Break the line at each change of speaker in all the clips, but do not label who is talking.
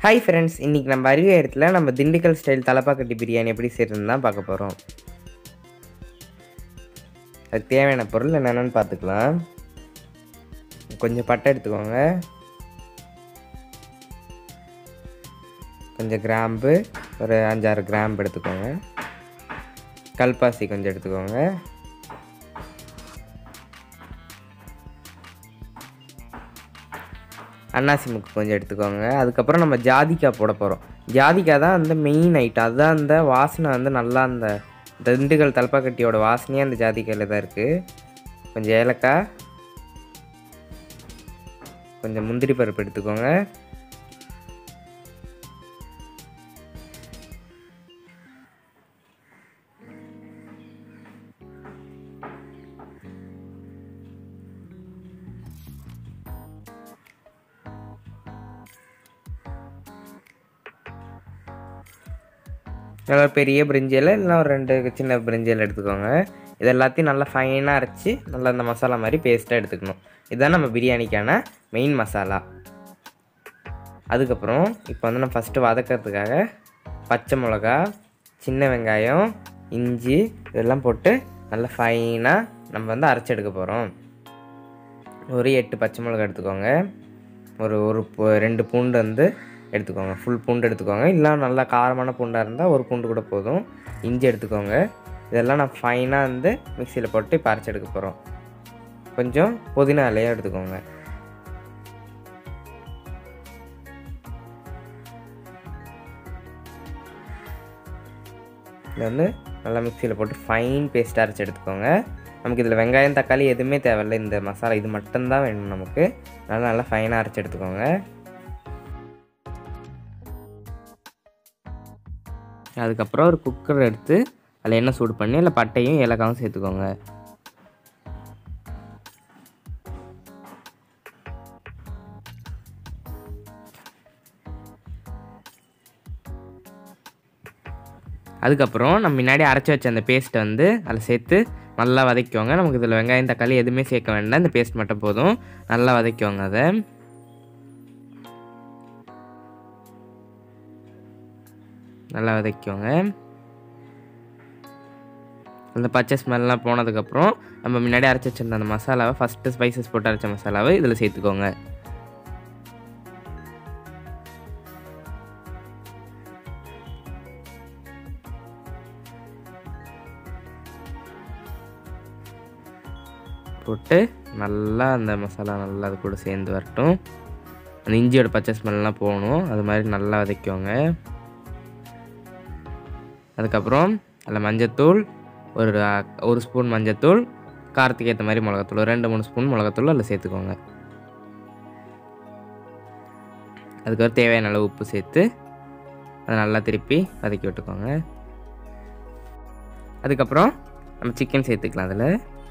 hi friends இன்றைக்கி நம்ம அறிவிய இடத்துல நம்ம திண்டுக்கல் ஸ்டைல் தலப்பாக்கட்டி பிரியாணி எப்படி செய்யறதுன்னு தான் பார்க்க போகிறோம் அதுக்கு தேவையான பொருள் என்னென்னு பார்த்துக்கலாம் கொஞ்சம் பட்டை எடுத்துக்கோங்க கொஞ்சம் கிராம்பு ஒரு அஞ்சாறு கிராம்பு எடுத்துக்கோங்க கல்பாசி கொஞ்சம் எடுத்துக்கோங்க அன்னாசி முக்கு கொஞ்சம் எடுத்துக்கோங்க அதுக்கப்புறம் நம்ம ஜாதிக்காய் போட போகிறோம் ஜாதிக்காய் தான் அந்த மெயின் ஐட்டம் அதுதான் அந்த வாசனை வந்து நல்லா அந்த திண்டுக்கல் தலப்பாக்கட்டியோட வாசனையே அந்த ஜாதிக்காயில் தான் இருக்குது கொஞ்சம் ஏலக்காய் கொஞ்சம் முந்திரி பருப்பு எடுத்துக்கோங்க நல்லா ஒரு பெரிய பிரிஞ்சியில் இல்லைனா ஒரு ரெண்டு சின்ன பிரிஞ்சியில் எடுத்துக்கோங்க இது எல்லாத்தையும் நல்லா ஃபைனாக அரைச்சி நல்லா இந்த மசாலா மாதிரி பேஸ்ட்டாக எடுத்துக்கணும் இதுதான் நம்ம பிரியாணிக்கான மெயின் மசாலா அதுக்கப்புறம் இப்போ வந்து நம்ம ஃபஸ்ட்டு வதக்கிறதுக்காக பச்சை மிளகா சின்ன வெங்காயம் இஞ்சி இதெல்லாம் போட்டு நல்லா ஃபைனாக நம்ம வந்து அரைச்சி எடுக்க போகிறோம் ஒரு எட்டு பச்சை மிளகா எடுத்துக்கோங்க ஒரு ஒரு பூ- ரெண்டு பூண்டு வந்து எடுத்துக்கோங்க ஃபுல் பூண்டு எடுத்துக்கோங்க இல்லை நல்லா காரமான பூண்டாக இருந்தால் ஒரு பூண்டு கூட போதும் இஞ்சி எடுத்துக்கோங்க இதெல்லாம் நான் ஃபைனாக வந்து மிக்சியில் போட்டு இப்போ அரைச்சி எடுக்க போகிறோம் கொஞ்சம் புதினா இலையும் எடுத்துக்கோங்க இதை வந்து நல்லா மிக்சியில் போட்டு ஃபைன் பேஸ்ட்டாக அரைச்சி எடுத்துக்கோங்க நமக்கு இதில் வெங்காயம் தக்காளி எதுவுமே தேவையில்லை இந்த மசாலா இது மட்டும்தான் வேணும் நமக்கு அதனால் நல்லா ஃபைனாக அரைச்சி எடுத்துக்கோங்க அதுக்கப்புறம் ஒரு குக்கர் எடுத்து அதில் எண்ணெய் சூடு பண்ணி அதில் பட்டையும் ஏலக்காவும் சேர்த்துக்கோங்க அதுக்கப்புறம் நம்ம முன்னாடி அரைச்சி வச்ச அந்த பேஸ்ட்டை வந்து அதில் சேர்த்து நல்லா வதக்கிக்கோங்க நமக்கு இதில் வெங்காயம் தக்காளி எதுவுமே சேர்க்க வேண்டாம் இந்த பேஸ்ட் மட்டும் போதும் நல்லா வதக்கிக்கோங்க அதை நல்லா வதக்கிக்கோங்க அந்த பச்சை ஸ்மெல்லாம் போனதுக்கப்புறம் நம்ம முன்னாடி அரைச்சி வச்சிருந்த அந்த மசாலாவை ஃபஸ்ட்டு ஸ்பைசஸ் போட்டு அரைச்ச மசாலாவை இதில் சேர்த்துக்கோங்க போட்டு நல்லா அந்த மசாலா நல்லா அது கூட சேர்ந்து வரட்டும் அந்த இஞ்சியோட பச்சை ஸ்மெல்லாம் போகணும் அது மாதிரி நல்லா வதக்கிக்கோங்க அதுக்கப்புறம் அதில் மஞ்சத்தூள் ஒரு அ- ஒரு ஸ்பூன் மஞ்சத்தூள் காரத்துக்கு ஏற்ற மாதிரி மிளகாத்தூள் ஒரு ரெண்டு மூணு ஸ்பூன் மிளகாத்தூள் அதில் சேர்த்துக்கோங்க அதுக்கப்புறம் தேவையான அளவு உப்பு சேர்த்து அதை நல்லா திருப்பி வதக்கி விட்டுக்கோங்க அதுக்கப்புறம் நம்ம சிக்கன் சேர்த்துக்கலாம் அதில்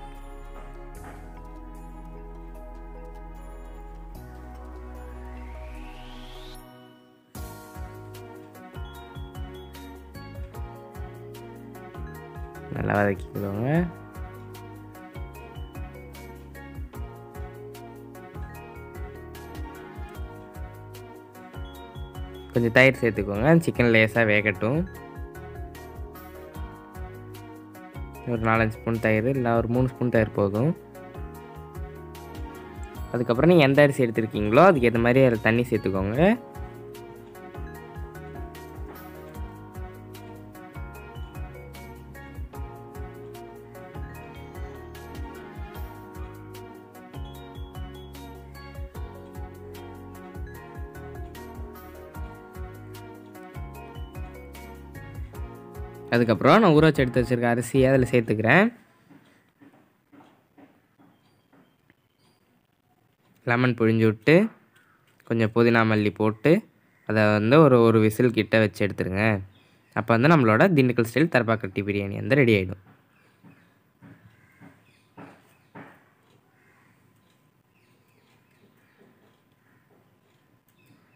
நல்லா வதக்கிக்கோங்க கொஞ்சம் தயிர் சேர்த்துக்கோங்க சிக்கன் லேசாக வேகட்டும் ஒரு நாலஞ்சு ஸ்பூன் தயிர் இல்லை ஒரு மூணு ஸ்பூன் தயிர் போதும் அதுக்கப்புறம் நீங்கள் எந்த அரிசி எடுத்திருக்கீங்களோ அதுக்கு ஏற்ற மாதிரி அதில் தண்ணி சேர்த்துக்கோங்க அதுக்கப்புறம் நான் ஊற வச்சு எடுத்து வச்சிருக்க அரிசியை அதில் சேர்த்துக்கிறேன் லெமன் புழிஞ்சு விட்டு கொஞ்சம் புதினா மல்லி போட்டு அதை வந்து ஒரு ஒரு விசில் கிட்ட வச்சு எடுத்துருங்க அப்போ வந்து நம்மளோட திண்டுக்கல் ஸ்டைல் தரப்பாக்கட்டி பிரியாணி வந்து ரெடி ஆகிடும்